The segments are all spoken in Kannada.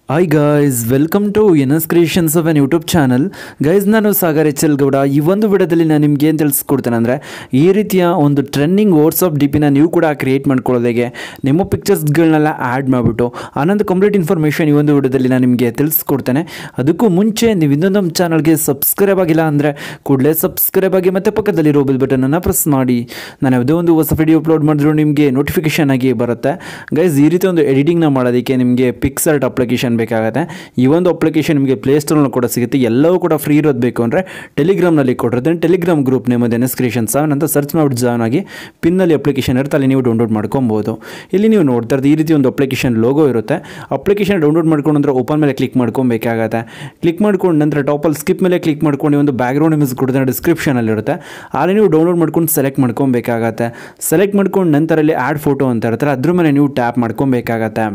hi guys welcome to N S creations of N YouTube channel guys ನಾನು ಸಾಗರ್ ಎಚ್ ಎಲ್ ಗೌಡ ಈ ಒಂದು ವಿಡಿಯೋದಲ್ಲಿ ನಾನು ನಿಮ್ಗೆ ಏನು ತಿಳಿಸ್ಕೊಡ್ತೇನೆ ಅಂದರೆ ಈ ರೀತಿಯ ಒಂದು ಟ್ರೆಂಡಿಂಗ್ ವಾಟ್ಸಪ್ ಡಿ ಪಿನ ನೀವು ಕೂಡ ಕ್ರಿಯೇಟ್ ಮಾಡ್ಕೊಳ್ಳೋದಾಗೆ ನಿಮ್ಮ ಪಿಕ್ಚರ್ಸ್ಗಳನ್ನೆಲ್ಲ ಆ್ಯಡ್ ಮಾಡಿಬಿಟ್ಟು ಆನಂದ್ ಕಂಪ್ಲೀಟ್ ಇನ್ಫಾರ್ಮೇಷನ್ ಈ ಒಂದು ವಿಡಿಯೋದಲ್ಲಿ ನಾನು ನಿಮಗೆ ತಿಳಿಸ್ಕೊಡ್ತೇನೆ ಅದಕ್ಕೂ ಮುಂಚೆ ನೀವು ಇನ್ನೊಂದು ನಮ್ಮ ಚಾನಲ್ಗೆ ಸಬ್ಸ್ಕ್ರೈಬ್ ಆಗಿಲ್ಲ ಅಂದರೆ ಕೂಡಲೇ ಸಬ್ಸ್ಕ್ರೈಬ್ ಆಗಿ ಮತ್ತು ಪಕ್ಕದಲ್ಲಿರೋ ಬೆಲ್ ಬಟನನ್ನು ಪ್ರೆಸ್ ಮಾಡಿ ನಾನು ಯಾವುದೇ ಒಂದು ಹೊಸ ವಿಡಿಯೋ ಅಪ್ಲೋಡ್ ಮಾಡಿದ್ರು ನಿಮಗೆ ನೋಟಿಫಿಕೇಷನ್ ಆಗಿ ಬರುತ್ತೆ ಗೈಸ್ ಈ ರೀತಿ ಒಂದು ಎಡಿಟಿಂಗ್ನ ಮಾಡೋದಕ್ಕೆ ನಿಮಗೆ ಪಿಕ್ಸರ್ಟ್ ಅಪ್ಲಿಕೇಶನ್ ಬೇಕಾಗುತ್ತೆ ಈ ಒಂದು ಅಪ್ಲಿಕೇಶನ್ ನಿಮಗೆ ಪ್ಲೇಸ್ಟೋರ್ನಲ್ಲಿ ಕೂಡ ಸಿಗುತ್ತೆ ಎಲ್ಲವೂ ಕೂಡ ಫ್ರೀ ಇರೋದು ಬೇಕು ಅಂದರೆ ಟೆಲಿಗ್ರಾಮ್ನಲ್ಲಿ ಕೊಟ್ಟಿರ್ತೀನಿ Telegram group name N S creation seven ಅಂತ ಸರ್ಚ್ ಮಾಡಿಬಿಟ್ಟು ಜಾಯ್ನ್ ಆಗಿ ಪಿನ್ನಲ್ಲಿ ಅಪ್ಲಿಕೇಶನ್ ಇರುತ್ತೆ ಅಲ್ಲಿ ನೀವು ಡೌನ್ಲೋಡ್ ಮಾಡ್ಕೊಬೋದು ಇಲ್ಲಿ ನೀವು ನೋಡ್ತಾ ಇರೋದು ಈ ರೀತಿ ಒಂದು ಅಪ್ಲಿಕೇಶನ್ ಲೋಗೋ ಇರುತ್ತೆ ಅಪ್ಲಿಕೇಶನ್ ಡೌನ್ಲೋಡ್ ಮಾಡ್ಕೊಂಡು ಅಂದ್ರೆ ಓಪನ್ ಮೇಲೆ ಕ್ಲಿಕ್ ಮಾಡ್ಕೊಬೇಕಾಗತ್ತೆ ಕ್ಲಿಕ್ ಮಾಡ್ಕೊಂಡು ನಂತರ ಟಾಪಲ್ಲಿ ಸ್ಕಿಪ್ ಮೇಲೆ ಕ್ಲಿಕ್ ಮಾಡ್ಕೊಂಡು ಒಂದು ಬ್ಯಾಕ್ಗ್ರೌಂಡ್ ಇಮೇಜ್ ಕೊಡ್ತಾರೆ ಡಿಸ್ಕ್ರಿಪ್ಷನಲ್ಲಿ ಇರುತ್ತೆ ಅಲ್ಲಿ ನೀವು ಡೌನ್ಲೋಡ್ ಮಾಡ್ಕೊಂಡು ಸೆಲೆಕ್ಟ್ ಮಾಡ್ಕೊಬೇಕಾಗತ್ತೆ ಸೆಲೆಕ್ಟ್ ಮಾಡ್ಕೊಂಡು ನಂತರ ಅಲ್ಲಿ ಆ್ಯಡ್ ಫೋಟೋ ಅಂತ ಇರ್ತಾರೆ ಅದ್ರ ಮೇಲೆ ನೀವು ಟ್ಯಾಪ್ ಮಾಡ್ಕೊಬೇಕಾಗತ್ತೆ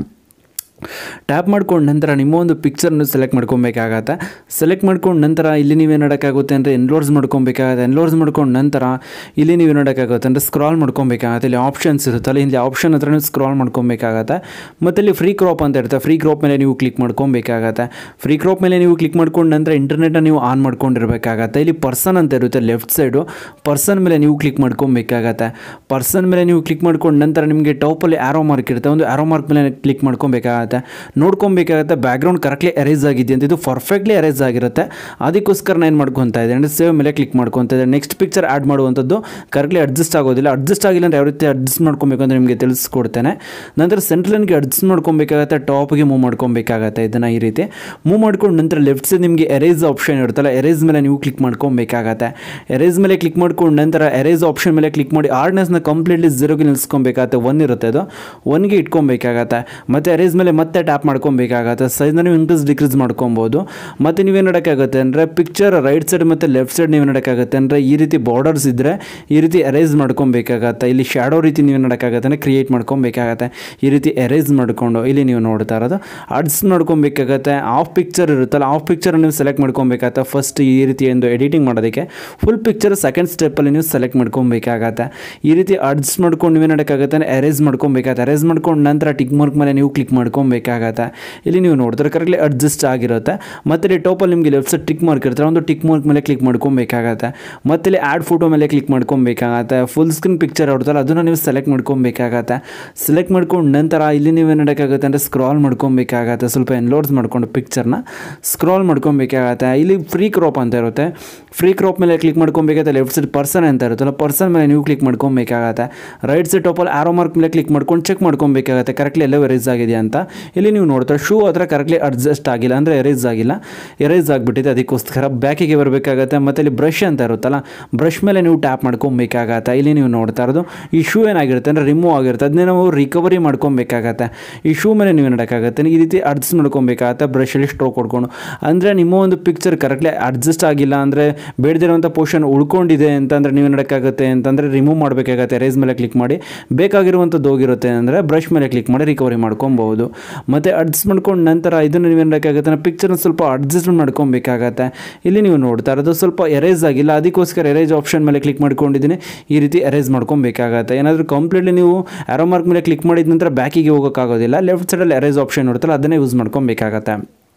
ಟ್ಯಾಪ್ ಮಾಡ್ಕೊಂಡು ನಂತರ ನಿಮ್ಮ ಒಂದು ಪಿಕ್ಚರ್ನ ಸೆಲೆಕ್ಟ್ ಮಾಡ್ಕೊಬೇಕಾಗತ್ತೆ ಸೆಲೆಕ್ಟ್ ಮಾಡ್ಕೊಂಡು ನಂತರ ಇಲ್ಲಿ ನೀವೇನು ಮಾಡೋಕ್ಕಾಗುತ್ತೆ ಅಂದರೆ ಎನ್ಲೋರ್ಸ್ ಮಾಡ್ಕೊಬೇಕಾಗತ್ತೆ ಎನ್ಲೋರ್ಸ್ ಮಾಡ್ಕೊಂಡು ನಂತರ ಇಲ್ಲಿ ನೀವು ನೋಡೋಕ್ಕಾಗುತ್ತೆ ಅಂದರೆ ಸ್ಕ್ರಾಲ್ ಮಾಡ್ಕೊಬೇಕಾಗತ್ತೆ ಇಲ್ಲಿ ಆಪ್ಷನ್ಸ್ ಇರುತ್ತಲ್ಲ ಇಲ್ಲಿ ಆಪ್ಷನ್ ಹತ್ರ ನೀವು ಸ್ಕ್ರಾಲ್ ಮಾಡ್ಕೊಬೇಕಾಗತ್ತೆ ಮತ್ತು ಇಲ್ಲಿ ಫ್ರೀ ಕ್ರಾಪ್ ಅಂತ ಇರುತ್ತೆ ಫ್ರೀ ಕ್ರಾಪ್ ಮೇಲೆ ನೀವು ಕ್ಲಿಕ್ ಮಾಡ್ಕೊಬೇಕಾಗತ್ತೆ ಫ್ರೀ ಕ್ರಾಪ್ ಮೇಲೆ ನೀವು ಕ್ಲಿಕ್ ಮಾಡ್ಕೊಂಡು ನಂತರ ಇಂಟರ್ನೆಟ್ನ ನೀವು ಆನ್ ಮಾಡ್ಕೊಂಡಿರ್ಬೇಕಾಗತ್ತೆ ಇಲ್ಲಿ ಪರ್ಸನ್ ಅಂತ ಇರುತ್ತೆ ಲೆಫ್ಟ್ ಸೈಡು ಪರ್ಸನ್ ಮೇಲೆ ನೀವು ಕ್ಲಿಕ್ ಮಾಡ್ಕೊಬೇಕಾಗತ್ತೆ ಪರ್ಸನ್ ಮೇಲೆ ನೀವು ಕ್ಲಿಕ್ ಮಾಡ್ಕೊಂಡು ನಂತರ ನಿಮಗೆ ಟಾಪಲ್ಲಿ ಆರೋ ಮಾರ್ಕ್ ಇರುತ್ತೆ ಒಂದು ಆರೋ ಮಾರ್ಕ್ ಮೇಲೆ ಕ್ಲಿಕ್ ಮಾಡ್ಕೊಬೇಕಾಗತ್ತೆ ನೋಡ್ಕೊಬೇಕಾಗತ್ತೆ ಬ್ಯಾಕ್ಗ್ರೌಂಡ್ ಕರೆಕ್ಟ್ಲಿ ಅರೇಂಜ್ ಆಗಿದೆ ಅಂತ ಇದು ಪರ್ಫೆಕ್ಟ್ಲಿ ಅರೇಂಜ್ ಆಗಿರುತ್ತೆ ಅದಕ್ಕೋಸ್ಕರ ನಾನು ಏನು ಮಾಡ್ಕೊತಾ ಇದ್ದೆ ಅಂದರೆ ಸೇವ್ ಮೇಲೆ ಕ್ಲಿಕ್ ಮಾಡ್ಕೊತಾ ಇದ್ದೆ ನೆಕ್ಸ್ಟ್ ಪಿಕ್ಚರ್ ಆ್ಯಡ್ ಮಾಡುವಂಥದ್ದು ಕರೆಕ್ಟ್ಲಿ ಅಡ್ಜಸ್ಟ್ ಆಗೋದಿಲ್ಲ ಅಡ್ಜಸ್ಟ್ ಆಗಿಲ್ಲ ಅಂದರೆ ಯಾವ ರೀತಿ ಅಡ್ಜಸ್ಟ್ ಮಾಡ್ಕೊಬೇಕು ಅಂತ ನಿಮಗೆ ತಿಳಿಸ್ಕೊಡ್ತೇನೆ ನಂತರ ಸೆಂಟ್ರಲ್ಗೆ ಅಡ್ಜಸ್ಟ್ ಮಾಡ್ಕೊಬೇಕಾಗತ್ತೆ ಟಾಪ್ಗೆ ಮೂವ್ ಮಾಡ್ಕೊಬೇಕಾಗತ್ತೆ ಇದನ್ನು ಈ ರೀತಿ ಮೂವ್ ಮಾಡ್ಕೊಂಡು ನಂತರ ಲೆಫ್ಟ್ ಸೈಡ್ ನಿಮಗೆ ಎರೇಸ್ ಆಪ್ಷನ್ ಇರುತ್ತಲ್ಲ ಎರೇಸ್ ಮೇಲೆ ನೀವು ಕ್ಲಿಕ್ ಮಾಡ್ಕೊಬೇಕಾಗತ್ತೆ ಎರೇಸ್ ಮೇಲೆ ಕ್ಲಿಕ್ ಮಾಡ್ಕೊಂಡು ನಂತರ ಎರೇಸ್ ಆಪ್ಷನ್ ಮೇಲೆ ಕ್ಲಿಕ್ ಮಾಡಿ ಆರ್ಡ್ನೆಸ್ನ ಕಂಪ್ಲೀಟ್ಲಿ ಝೀರೋಗೆ ನಿಲ್ಸ್ಕೊಬೇಕಾಗತ್ತೆ ಒನ್ ಇರುತ್ತೆ ಅದು ಒನ್ಗೆ ಇಟ್ಕೊಬೇಕಾಗತ್ತೆ ಮತ್ತು ಎರೇಸ್ ಮೇಲೆ ಮತ್ತೆ ಟ್ಯಾಪ್ ಮಾಡ್ಕೊಬೇಕಾಗತ್ತೆ ಸೈಜ್ನ ನೀವು ಇನ್ಕ್ರೀಸ್ ಡಿಕ್ರೀಸ್ ಮಾಡ್ಕೊಬೋದು ಮತ್ತು ನೀವೇನು ನೋಡೋಕ್ಕಾಗುತ್ತೆ ಅಂದರೆ ಪಿಕ್ಚರ್ ರೈಟ್ ಸೈಡ್ ಮತ್ತು ಲೆಫ್ಟ್ ಸೈಡ್ ನೀವು ನೋಡೋಕ್ಕಾಗುತ್ತೆ ಅಂದರೆ ಈ ರೀತಿ ಬಾರ್ಡರ್ಸ್ ಇದ್ದರೆ ಈ ರೀತಿ ಎರೇಸ್ ಮಾಡ್ಕೊಬೇಕಾಗತ್ತೆ ಇಲ್ಲಿ ಶ್ಯಾಡೋ ರೀತಿ ನೀವು ನೋಡೋಕ್ಕಾಗತ್ತೆ ಅಂದರೆ ಕ್ರಿಯೇಟ್ ಮಾಡ್ಕೊಬೇಕಾಗತ್ತೆ ಈ ರೀತಿ ಎರೇಸ್ ಮಾಡಿಕೊಂಡು ಇಲ್ಲಿ ನೀವು ನೋಡ್ತಾ ಇರೋದು ಅಡ್ಸ್ ಮಾಡ್ಕೊಬೇಕಾಗತ್ತೆ ಆಫ್ ಪಿಕ್ಚರ್ ಇರುತ್ತಲ್ಲ ಆಫ್ ಪಿಕ್ಚರ್ ನೀವು ಸೆಲೆಕ್ಟ್ ಮಾಡ್ಕೊಬೇಕಾಗತ್ತೆ ಫಸ್ಟ್ ಈ ರೀತಿ ಒಂದು ಎಡಿಟಿಂಗ್ ಮಾಡೋದಕ್ಕೆ ಫುಲ್ ಪಿಕ್ಚರ್ ಸೆಕೆಂಡ್ ಸ್ಟೆಪ್ಪಲ್ಲಿ ನೀವು ಸೆಲೆಕ್ಟ್ ಮಾಡ್ಕೊಬೇಕಾಗತ್ತೆ ಈ ರೀತಿ ಅಡ್ಜಸ್ಟ್ ಮಾಡ್ಕೊಂಡು ನೀವೇನು ಮಾಡೋಕ್ಕಾಗತ್ತೆ ಎರೇಸ್ ಮಾಡ್ಕೊಬೇಕಾಗತ್ತೆ ಎರೇಸ್ ಮಾಡ್ಕೊಂಡು ನಂತರ ಟಿಕ್ ಮಾರ್ಕ್ ಮೇಲೆ ನೀವು ಕ್ಲಿಕ್ ಮಾಡ್ಕೊಬೇಕಾಗತ್ತೆ ಇಲ್ಲಿ ನೀವು ನೋಡಿದ್ರೆ ಕರೆಕ್ಟ್ಲಿ ಅಡ್ಜಸ್ಟ್ ಆಗಿರುತ್ತೆ ಮತ್ತು ಇಲ್ಲಿ ಟೋಪಲ್ಲಿ ನಿಮಗೆ ಲೆಫ್ಟ್ ಸೈಡ್ ಟಿಕ್ ಮಾರ್ಕ್ ಇರ್ತಾರೆ ಒಂದು ಟಿಕ್ ಮಾರ್ಕ್ ಮೇಲೆ ಕ್ಲಿಕ್ ಮಾಡ್ಕೊಬೇಕಾಗತ್ತೆ ಮತ್ತು ಇಲ್ಲಿ ಆ್ಯಡ್ ಫೋಟೋ ಮೇಲೆ ಕ್ಲಿಕ್ ಮಾಡ್ಕೊಬೇಕಾಗತ್ತೆ ಫುಲ್ ಸ್ಕ್ರೀನ್ ಪಿಕ್ಚರ್ ಇರುತ್ತಲ್ಲ ಅದನ್ನು ನೀವು ಸೆಲೆಕ್ಟ್ ಮಾಡ್ಕೊಬೇಕಾಗತ್ತೆ ಸೆಲೆಕ್ಟ್ ಮಾಡ್ಕೊಂಡು ನಂತರ ಇಲ್ಲಿ ನೀವು ಏನು ಮಾಡೋಕ್ಕಾಗುತ್ತೆ ಅಂದರೆ ಸ್ಕ್ರಾಲ್ ಮಾಡ್ಕೊಬೇಕಾಗತ್ತೆ ಸ್ವಲ್ಪ ಎನ್ಲೋಡ್ಸ್ ಮಾಡ್ಕೊಂಡು ಪಿಕ್ಚರ್ನ ಸ್ಕ್ರಾಲ್ ಮಾಡ್ಕೊಬೇಕಾಗತ್ತೆ ಇಲ್ಲಿ ಫ್ರೀ ಕ್ರಾಪ್ ಅಂತ ಇರುತ್ತೆ ಫ್ರೀ ಕ್ರಾಪ್ ಮೇಲೆ ಕ್ಲಿಕ್ ಮಾಡ್ಕೊಬೇಕಾಗತ್ತೆ ಲೆಫ್ಟ್ ಸೈಡ್ ಪರ್ಸನ್ ಅಂತ ಇರುತ್ತಲ್ಲ ಪರ್ಸನ್ ಮೇಲೆ ನೀವು ಕ್ಲಿಕ್ ಮಾಡ್ಕೊಬೇಕಾಗತ್ತೆ ರೈಟ್ ಸೈಡ್ ಟಾಪಲ್ಲಿ ಆರೋ ಮಾರ್ಕ್ ಮೇಲೆ ಕ್ಲಿಕ್ ಮಾಡ್ಕೊಂಡು ಚೆಕ್ ಮಾಡ್ಕೊಬೇಕಾಗತ್ತೆ ಕರೆಕ್ಟ್ಲಿ ಎಲ್ಲ ಎರೇಸ್ ಆಗಿದೆ ಅಂತ ಇಲ್ಲಿ ನೀವು ನೋಡ್ತಾರೆ ಶೂ ಹತ್ರ ಕರೆಕ್ಟ್ಲಿ ಅಡ್ಜಸ್ಟ್ ಆಗಿಲ್ಲ ಅಂದರೆ ಎರೇಸ್ ಆಗಿಲ್ಲ ಎರೇಸ್ ಆಗಿಬಿಟ್ಟಿದೆ ಅದಕ್ಕೋಸ್ಕರ ಬ್ಯಾಕಿಗೆ ಬರಬೇಕಾಗತ್ತೆ ಮತ್ತು ಇಲ್ಲಿ ಬ್ರಷ್ ಅಂತ ಇರುತ್ತಲ್ಲ ಬ್ರಷ್ ಮೇಲೆ ನೀವು ಟ್ಯಾಪ್ ಮಾಡ್ಕೊಬೇಕಾಗತ್ತೆ ಇಲ್ಲಿ ನೀವು ನೋಡ್ತಾ ಇರೋದು ಈ ಶೂ ಏನಾಗಿರುತ್ತೆ ಅಂದರೆ ರಿಮೂವ್ ಆಗಿರುತ್ತೆ ಅದನ್ನೇ ನಾವು ರಿಕವರಿ ಮಾಡ್ಕೊಬೇಕಾಗತ್ತೆ ಈ ಶೂ ಮೇಲೆ ನೀವು ನೋಡೋಕ್ಕಾಗತ್ತೆ ಈ ರೀತಿ ಅಡ್ಜಸ್ಟ್ ಮಾಡ್ಕೊಬೇಕಾಗತ್ತೆ ಬ್ರಷಲ್ಲಿ ಸ್ಟ್ರೋಕ್ ಕೊಡ್ಕೊಂಡು ಅಂದರೆ ನಿಮ್ಮ ಒಂದು ಪಿಕ್ಚರ್ ಕರೆಕ್ಟ್ಲಿ ಅಡ್ಜಸ್ಟ್ ಆಗಿಲ್ಲ ಅಂದರೆ ಬೇಡದಿರುವಂಥ ಪೋರ್ಷನ್ ಉಳ್ಕೊಂಡಿದೆ ಅಂತಂದರೆ ನೀವು ನೋಡೋಕ್ಕಾಗತ್ತೆ ಅಂತಂದರೆ ರಿಮೂವ್ ಮಾಡಬೇಕಾಗತ್ತೆ ರೇಸ್ ಮೇಲೆ ಕ್ಲಿಕ್ ಮಾಡಿ ಬೇಕಾಗಿರುವಂಥದ್ದು ಹೋಗಿರುತ್ತೆ ಅಂದರೆ ಬ್ರಷ್ ಮೇಲೆ ಕ್ಲಿಕ್ ಮಾಡಿ ರಿಕವರಿ ಮಾಡ್ಕೊಬೋದು ಮತ್ತು ಅಡ್ಜಸ್ಟ್ ಮಾಡ್ಕೊಂಡು ನಂತರ ಇದನ್ನು ನೀವು ನೋಡೋಕ್ಕಾಗತ್ತೆ ಪಿಕ್ಚರ್ನ ಸ್ವಲ್ಪ ಅಡ್ಜಸ್ಟ್ ಮಾಡ್ಕೊಬೇಕಾಗತ್ತೆ ಇಲ್ಲಿ ನೀವು ನೋಡ್ತಾ ಇರೋದು ಸ್ವಲ್ಪ ಎರೇಸ್ ಆಗಿಲ್ಲ ಅದಕ್ಕೋಸ್ಕರ ಎರೇಜ್ ಆಪ್ಷನ್ ಮೇಲೆ ಕ್ಲಿಕ್ ಮಾಡ್ಕೊಂಡಿದ್ದೀನಿ ಈ ರೀತಿ ಎರೇಸ್ ಮಾಡ್ಕೊಬೇಕಾಗತ್ತೆ ಏನಾದರೂ ಕಂಪ್ಲೀಟ್ಲಿ ನೀವು ಆರೋ ಮಾರ್ಕ್ ಮೇಲೆ ಕ್ಲಿಕ್ ಮಾಡಿದ ನಂತರ ಬ್ಯಾಕಿಗೆ ಹೋಗೋಕ್ಕಾಗೋದಿಲ್ಲ ಲೆಫ್ಟ್ ಸೈಡಲ್ಲಿ ಎರೇಸ್ ಆಪ್ಷನ್ ಇರುತ್ತಲ್ಲ ಅದನ್ನೇ ಯೂಸ್ ಮಾಡ್ಕೊಬೇಕಾಗತ್ತೆ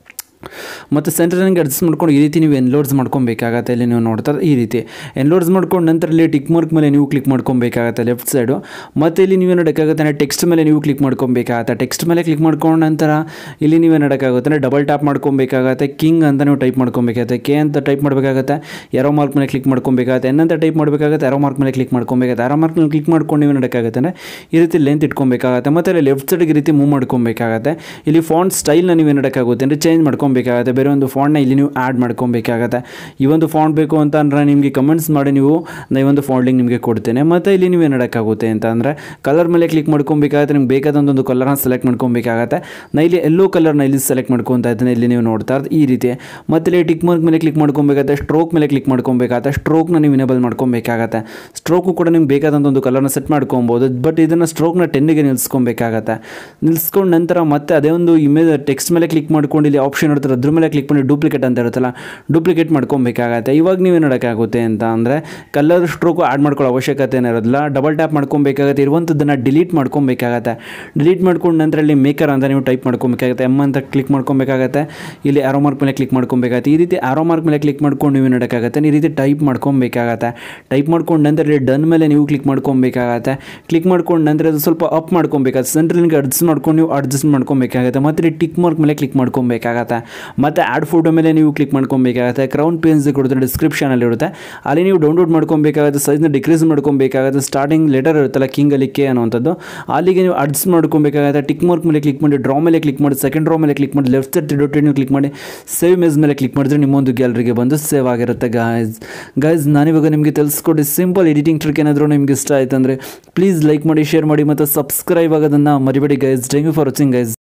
ಮತ್ತು ಸೆಂಟ್ರಲ್ಗೆ ಅಡ್ಜಸ್ಟ್ ಮಾಡ್ಕೊಂಡು ಈ ರೀತಿ ನೀವು ಎನ್ಲೋಡ್ಸ್ ಮಾಡ್ಕೊಬೇಕಾಗತ್ತೆ ಇಲ್ಲಿ ನೀವು ನೋಡ್ತಾ ಈ ರೀತಿ ಎನ್ಲೋಡ್ಸ್ ಮಾಡ್ಕೊಂಡು ನಂತರ ಇಲ್ಲಿ ಟಿಕ್ ಮಾರ್ಕ್ ಮೇಲೆ ನೀವು ಕ್ಲಿಕ್ ಮಾಡ್ಕೊಬೇಕಾಗತ್ತೆ ಲೆಫ್ಟ್ ಸೈಡು ಮತ್ತು ಇಲ್ಲಿ ನೀವು ನೋಡೋಕ್ಕಾಗುತ್ತೆ ಅಂದರೆ ಟೆಕ್ಸ್ಟ್ ಮೇಲೆ ನೀವು ಕ್ಲಿಕ್ ಮಾಡ್ಕೊಬೇಕಾಗತ್ತೆ ಟೆಕ್ಸ್ಟ್ ಮೇಲೆ ಕ್ಲಿಕ್ ಮಾಡ್ಕೊಂಡು ನಂತರ ಇಲ್ಲಿ ನೀವೇ ನೋಡೋಕ್ಕಾಗುತ್ತೆ ಅಂದರೆ ಡಬಲ್ ಟ್ಯಾಪ್ ಮಾಡ್ಕೊಬೇಕಾಗತ್ತೆ ಕಿಂಗ್ ಅಂತ ನೀವು ಟೈಪ್ ಮಾಡ್ಕೊಬೇಕಾಗತ್ತೆ ಕೆ ಅಂತ ಟೈಪ್ ಮಾಡಬೇಕಾಗತ್ತೆ ಎರೋ ಮಾರ್ಕ್ ಮೇಲೆ ಕ್ಲಿಕ್ ಮಾಡ್ಕೊಬೇಕಾಗತ್ತೆ ಎನ್ ಅಂತ ಟೈಪ್ ಮಾಡಬೇಕಾಗತ್ತೆ ಎರೋ ಮಾರ್ಕ್ ಮೇಲೆ ಕ್ಲಿಕ್ ಮಾಡ್ಕೊಬೇಕಾಗತ್ತೆ ಎರೋ ಮಾರ್ಕ್ ಮೇಲೆ ಕ್ಲಿಕ್ ಮಾಡ್ಕೊಂಡು ನೀವು ನೋಡೋಕ್ಕಾಗುತ್ತೆ ಅಂದರೆ ಈ ರೀತಿ ಲೆಂತ್ ಇಟ್ಕೊಬೇಕಾಗತ್ತೆ ಮತ್ತು ಇಲ್ಲಿ ಲೆಫ್ಟ್ ಸೈಡ್ಗೆ ಈ ರೀತಿ ಮೂವ್ ಮಾಡ್ಕೊಬೇಕಾಗತ್ತೆ ಇಲ್ಲಿ ಫಾಂಟ್ ಸ್ಟೈಲ್ನ ನೀವು ನೋಡೋಕ್ಕಾಗುತ್ತೆ ಅಂದರೆ ಚೇಂಜ್ ಮಾಡ್ಕೊಬೇಕಾಗತ್ತೆ ಬೇರೆ ಒಂದು ಫಾಂಟ್ನ ಇಲ್ಲಿ ನೀವು ಆ್ಯಡ್ ಮಾಡ್ಕೊಬೇಕಾಗತ್ತೆ ಈ ಒಂದು ಫಾಂಟ್ ಬೇಕು ಅಂತ ಅಂದರೆ ನಿಮಗೆ ಕಮೆಂಟ್ಸ್ ಮಾಡಿ ನೀವು ಈ ಒಂದು ಫಾಂಟ್ ನಿಮಗೆ ಕೊಡ್ತೇನೆ ಮತ್ತು ಇಲ್ಲಿ ನೀವು ಏನು ಮಾಡೋಕ್ಕಾಗುತ್ತೆ ಅಂತ ಅಂದರೆ ಕಲರ್ ಮೇಲೆ ಕ್ಲಿಕ್ ಮಾಡ್ಕೊಬೇಕಾಗತ್ತೆ ನಿಮ್ಗೆ ಬೇಕಾದಂಥ ಒಂದು ಕಲರ್ನ ಸೆಲೆಕ್ಟ್ ಮಾಡ್ಕೊಬೇಕಾಗತ್ತೆ ನಾ ಇಲ್ಲಿ ಎಲ್ಲೋ ಕಲರ್ನ ಇಲ್ಲಿ ಸೆಲೆಕ್ಟ್ ಮಾಡ್ಕೊತಾ ಇದ್ದೇನೆ ಇಲ್ಲಿ ನೀವು ನೋಡ್ತಾ ಇರೋದು ಈ ರೀತಿ ಮತ್ತು ಇಲ್ಲಿ ಟಿಕ್ ಮಾರ್ಕ್ ಮೇಲೆ ಕ್ಲಿಕ್ ಮಾಡ್ಕೊಬೇಕಾಗತ್ತೆ ಸ್ಟ್ರೋಕ್ ಮೇಲೆ ಕ್ಲಿಕ್ ಮಾಡ್ಕೊಬೇಕಾಗತ್ತೆ ಸ್ಟ್ರೋಕ್ನ ನೀವು ಇನೇಬಲ್ ಮಾಡ್ಕೊಬೇಕಾಗತ್ತೆ ಸ್ಟ್ರೋಕು ಕೂಡ ನಿಮ್ಗೆ ಬೇಕಾದಂಥ ಒಂದು ಕಲರ್ನ ಸೆಟ್ ಮಾಡ್ಕೊಬೋದು ಬಟ್ ಇದನ್ನು ಸ್ಟ್ರೋಕ್ನ ಟೆನ್ನಿಗೆ ನಿಲ್ಸ್ಕೊಬೇಕಾಗತ್ತೆ ನಿಲ್ಸ್ಕೊಂಡು ನಂತರ ಮತ್ತೆ ಅದೇ ಒಂದು ಇಮೇಜ್ ಟೆಕ್ಸ್ಟ್ ಮೇಲೆ ಕ್ಲಿಕ್ ಮಾಡ್ಕೊಂಡು ಇಲ್ಲಿ ಆಪ್ಷನ್ ಇರುತ್ತೆ ಇರುತ್ತೆ ಅದ್ರ ಮೇಲೆ ಕ್ಲಿಕ್ ಮಾಡಿ ಡೂಪ್ಲಿಕೇಟ್ ಅಂತ ಇರುತ್ತಲ್ಲ ಡೂಪ್ಲಿಕೇಟ್ ಮಾಡ್ಕೊಬೇಕಾಗತ್ತೆ ಇವಾಗ ನೀವೇನು ಮಾಡೋಕ್ಕಾಗುತ್ತೆ ಅಂತ ಅಂದರೆ ಕಲರ್ ಸ್ಟ್ರೋಕು ಆ್ಯಡ್ ಮಾಡ್ಕೊಳ್ಳೋ ಅವಶ್ಯಕತೆ ಇರೋದಿಲ್ಲ ಡಬಲ್ ಟ್ಯಾಪ್ ಮಾಡ್ಕೊಬೇಕಾಗತ್ತೆ ಇರುವಂಥದ್ದನ್ನು ಡಿಲೀಟ್ ಮಾಡ್ಕೊಬೇಕಾಗತ್ತೆ ಡಿಲೀಟ್ ಮಾಡ್ಕೊಂಡು ನಂತರ ಇಲ್ಲಿ ಮೇಕರ್ ಅಂತ ನೀವು ಟೈಪ್ ಮಾಡ್ಕೊಬೇಕಾಗತ್ತೆ ಎಮ್ ಅಂತ ಕ್ಲಿಕ್ ಮಾಡ್ಕೊಬೇಕಾಗತ್ತೆ ಇಲ್ಲಿ ಆರೋ ಮಾರ್ಕ್ ಮೇಲೆ ಕ್ಲಿಕ್ ಮಾಡ್ಕೊಬೇಕಾಗತ್ತೆ ಈ ರೀತಿ ಆರೋ ಮಾರ್ಕ್ ಮೇಲೆ ಕ್ಲಿಕ್ ಮಾಡ್ಕೊಂಡು ನೀವು ನೋಡೋಕ್ಕಾಗತ್ತೆ ಈ ರೀತಿ ಟೈಪ್ ಮಾಡ್ಕೊಬೇಕಾಗತ್ತೆ ಟೈಪ್ ಮಾಡ್ಕೊಂಡು ನಂತರ ಇಲ್ಲಿ ಡನ್ ಮೇಲೆ ನೀವು ಕ್ಲಿಕ್ ಮಾಡ್ಕೊಬೇಕಾಗತ್ತೆ ಕ್ಲಿಕ್ ಮಾಡ್ಕೊಂಡು ನಂತರ ಅದು ಸ್ವಲ್ಪ ಅಪ್ ಮಾಡ್ಕೊಬೇಕಾಗತ್ತೆ ಸೆಂಟ್ರಲ್ಗೆ ಅಡ್ಜಸ್ಟ್ ಮಾಡ್ಕೊಂಡು ನೀವು ಅಡ್ಜಸ್ಟ್ ಮಾಡ್ಕೊಬೇಕಾಗತ್ತೆ ಮತ್ತು ಇಲ್ಲಿ ಟಿಕ್ ಮಾರ್ಕ್ ಮೇಲೆ ಕ್ಲಿಕ್ ಮಾಡ್ಕೊಬೇಕಾಗತ್ತೆ ಮತ್ತು ಆ್ಯಡ್ ಫೋಟೋ ಮೇಲೆ ನೀವು ಕ್ಲಿಕ್ ಮಾಡ್ಕೊಬೇಕಾಗತ್ತೆ ಕ್ರೌನ್ ಪೇನ್ಸ್ ಕೊಡ್ತಾರೆ ಡಿಸ್ಕ್ರಿಪ್ಷನಲ್ಲಿ ಇರುತ್ತೆ ಅಲ್ಲಿ ನೀವು ಡೌನ್ಲೋಡ್ ಮಾಡ್ಕೊಬೇಕಾಗತ್ತೆ ಸೈಜ್ನ ಡಿಕ್ರೀಸ್ ಮಾಡ್ಕೊಬೇಕಾಗತ್ತೆ ಸ್ಟಾರ್ಟಿಂಗ್ ಲೆಟರ್ ಇರುತ್ತಲ್ಲ ಕಿಂಗಲ್ಲಿ ಕೆ ಅನ್ನುವಂಥದ್ದು ಅಲ್ಲಿಗೆ ನೀವು ಅಡ್ಜಸ್ಟ್ ಮಾಡ್ಕೊಬೇಕಾಗತ್ತೆ ಟಿಕ್ ಮಾರ್ಕ್ ಮೇಲೆ ಕ್ಲಿಕ್ ಮಾಡಿ ಡ್ರಾ ಮೇಲೆ ಕ್ಲಿಕ್ ಮಾಡಿ ಸೆಕೆಂಡ್ ಡ್ರಾ ಮೇಲೆ ಕ್ಲಿಕ್ ಮಾಡಿ ಲೆಫ್ಟ್ ಸೈಡ್ ತ್ರೀ ನೀವು ಕ್ಲಿಕ್ ಮಾಡಿ ಸೇವ್ ಮೆಸ್ ಮೇಲೆ ಕ್ಲಿಕ್ ಮಾಡಿದ್ರೆ ನಿಮ್ಮೊಂದು ಗ್ಯಾಲರಿಗೆ ಬಂದು ಸೇವ್ ಆಗಿರುತ್ತೆ ಗಾಯ್ಸ್ ಗೈಸ್ ನಾನಿವಾಗ ನಿಮಗೆ ತಿಳಿಸ್ಕೊಡಿ ಸಿಂಪಲ್ ಎಡಿಟಿಂಗ್ ಟ್ರಿಕ್ ಏನಾದರೂ ನಿಮ್ಗೆ ಇಷ್ಟ ಆಯ್ತು ಅಂದರೆ ಪ್ಲೀಸ್ ಲೈಕ್ ಮಾಡಿ ಶೇರ್ ಮಾಡಿ ಮತ್ತು ಸಬ್ಸ್ಕ್ರೈಬ್ ಆಗೋದನ್ನು ಮರಿಬೇಡಿ guys thank you for watching guys